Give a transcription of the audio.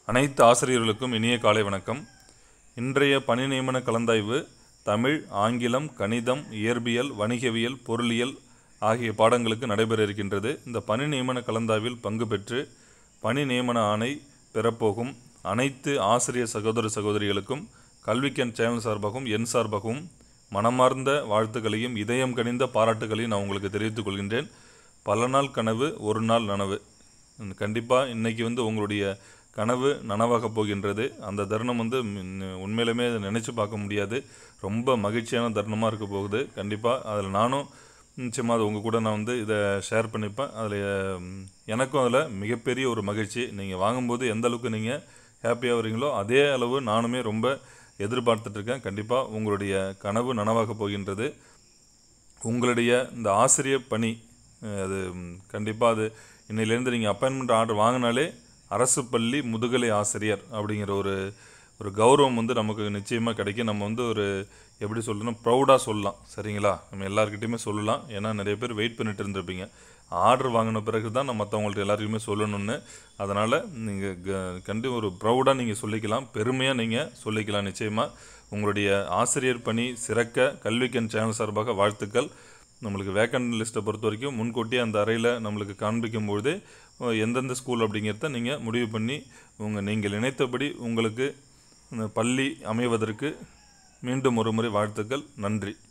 அனைத்து ஆசிரியர்களுக்கும் இனிய காலை வணக்கம் இன்றைய பணி நியமன கலந்தாய்வு தமிழ் ஆங்கிலம் கணிதம் இயற்பியல் வணிகவியல் பொருளியல் ஆகிய பாடங்களுக்கு நடைபெற இருக்கின்றது இந்த பணி நியமன கலந்தாய்வில் பங்கு பெற்று பணி நியமன ஆணை பெறப்போகும் அனைத்து ஆசிரியர் சகோதர சகோதரிகளுக்கும் கல்விக்கன் சேனல் சார்பாகவும் என் சார்பாகவும் மனமார்ந்த வாழ்த்துக்களையும் இதயம் கனிந்த பாராட்டுகளையும் நான் உங்களுக்கு தெரிவித்துக் கொள்கின்றேன் பல நாள் கனவு ஒரு நாள் நனவு கண்டிப்பாக இன்னைக்கு வந்து உங்களுடைய கனவு நனவாக போகின்றது அந்த தருணம் வந்து ம், உண்மையிலுமே நினச்சி பார்க்க முடியாது ரொம்ப மகிழ்ச்சியான தருணமாக இருக்க போகுது கண்டிப்பாக அதில் நானும் நிச்சயமாக அது உங்கள் கூட நான் வந்து இதை ஷேர் பண்ணிப்பேன் அதில் எனக்கும் அதில் மிகப்பெரிய ஒரு மகிழ்ச்சி நீங்கள் வாங்கும்போது எந்த அளவுக்கு நீங்கள் ஹாப்பியாக வரீங்களோ அதே அளவு நானுமே ரொம்ப எதிர்பார்த்துட்ருக்கேன் கண்டிப்பாக உங்களுடைய கனவு நனவாக போகின்றது உங்களுடைய இந்த ஆசிரியர் பணி அஹ், அது கண்டிப்பாக அது இன்னையிலேருந்து நீங்கள் அப்பாயின்மெண்ட் ஆர்டர் வாங்கினாலே அரசு பள்ளி முதுகலை ஆசிரியர் அப்படிங்கிற ஒரு ஒரு கௌரவம் வந்து நமக்கு நிச்சயமாக கிடைக்கும் நம்ம வந்து ஒரு எப்படி சொல்லணும் ப்ரௌடாக சொல்லலாம் சரிங்களா நம்ம எல்லாருக்கிட்டையுமே சொல்லலாம் ஏன்னா நிறைய பேர் வெயிட் பண்ணிட்டு இருந்திருப்பீங்க ஆர்டர் வாங்கின பிறகு தான் நான் மற்றவங்கள்ட்ட எல்லாருக்குமே சொல்லணும்னு அதனால் நீங்கள் கண்டு ஒரு ப்ரௌடாக நீங்கள் சொல்லிக்கலாம் பெருமையாக நீங்கள் சொல்லிக்கலாம் நிச்சயமாக உங்களுடைய ஆசிரியர் பணி சிறக்க கல்விக்கன் சேனல் சார்பாக வாழ்த்துக்கள் நம்மளுக்கு வேக்கண்ட் லிஸ்ட்டை பொறுத்த வரைக்கும் முன்கூட்டியே அந்த அறையில் நம்மளுக்கு காண்பிக்கும் பொழுது அஹ், எந்தெந்த ஸ்கூல் அப்படிங்கிறத நீங்கள் முடிவு பண்ணி உங்கள் நீங்கள் நினைத்தபடி உங்களுக்கு இந்த பள்ளி அமைவதற்கு மீண்டும் ஒரு முறை வாழ்த்துக்கள் நன்றி